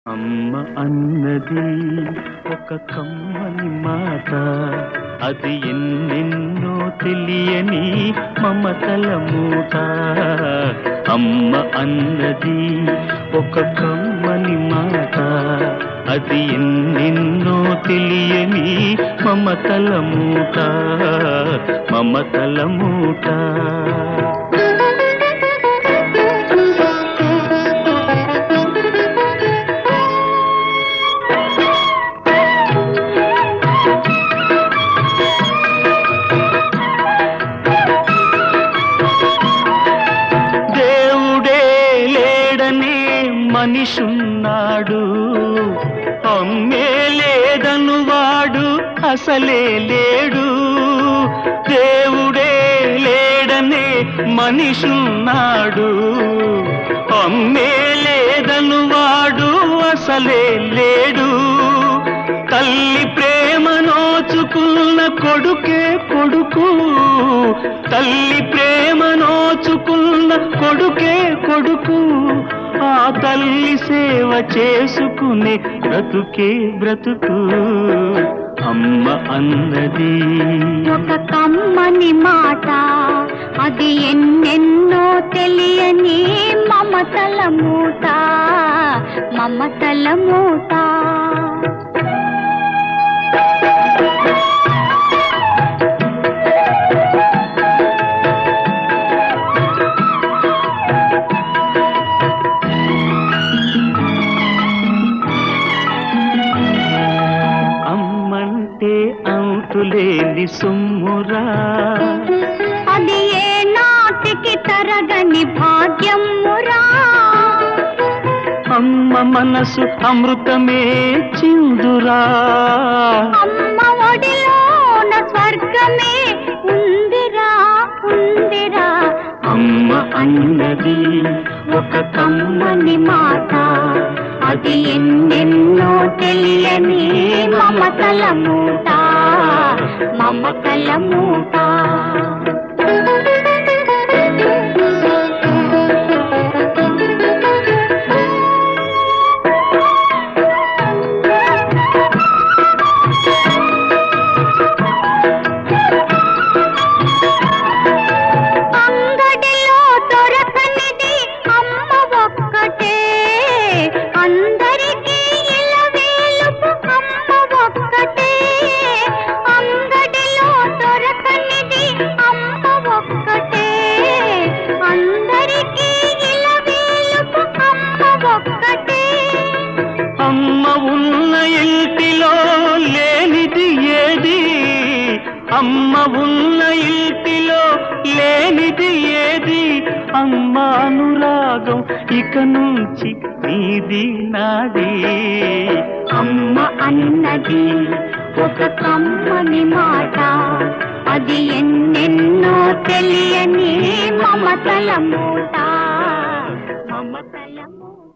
అమ్మ అన్నది ఒక కమ్మని మాట అది ఎన్నెన్నో తెలియని మమతల మూట అమ్మ అన్నది ఒక కమ్మని మాట అది ఎన్నెన్నో తెలియని మమతల మూట మమతల మూట దేవుడే లేడనే మనిషున్నాడు అమ్మే లేదను వాడు అసలే లేడు దేవుడే లేడనే మనిషున్నాడు అమ్మే లేదను వాడు అసలే లేడు తల్లి ప్రేమ నోచుకున్న కొడుకే కొడుకు తల్లి ప్రేమ నోచుకున్న కొడుకే కొడుకు ఆ తల్లి సేవ చేసుకునే బ్రతుకే బ్రతుకు అమ్మ అన్నది ఒక కమ్మని మాట అది ఎన్నెన్నో తెలియని మమతల మూట మమతల మూట అమ్మంటే అంతులేని సొమ్మురా అది ఏ నాటికి తరగని భాగ్యమురా అమ్మ మనసు అమృతమే చిందురా అమ్మ ఒడిలోన స్వర్గమే ఉందిరా ఉందిరా అమ్మ అన్నది ఒక కమ్మని మాట అది ఎన్నెన్నో తెలియని మమతల మూట మమతల మూట అంగడిలో దొరకనిది అమ్మ ఒక్కటే అందరికీ ఇలవేలుపు అమ్మ ఒక్కటే అంగడిలో దొరకనిది అమ్మ ఒక్కటే అందరికీ ఇలవేలుపు అమ్మ ఒక్కటే అమ్మ ఉన్న ఇంటిలో లేనిది ఏది అమ్మ ఉన్న ఇంటిలో లేనిది ఏది అమ్మ అనురాగం ఇక నుంచి నీది నాది అమ్మ అన్నది ఒక కమ్మని మాట అది ఎన్నెన్నో తెలియని మమతల మూట మమతల మూట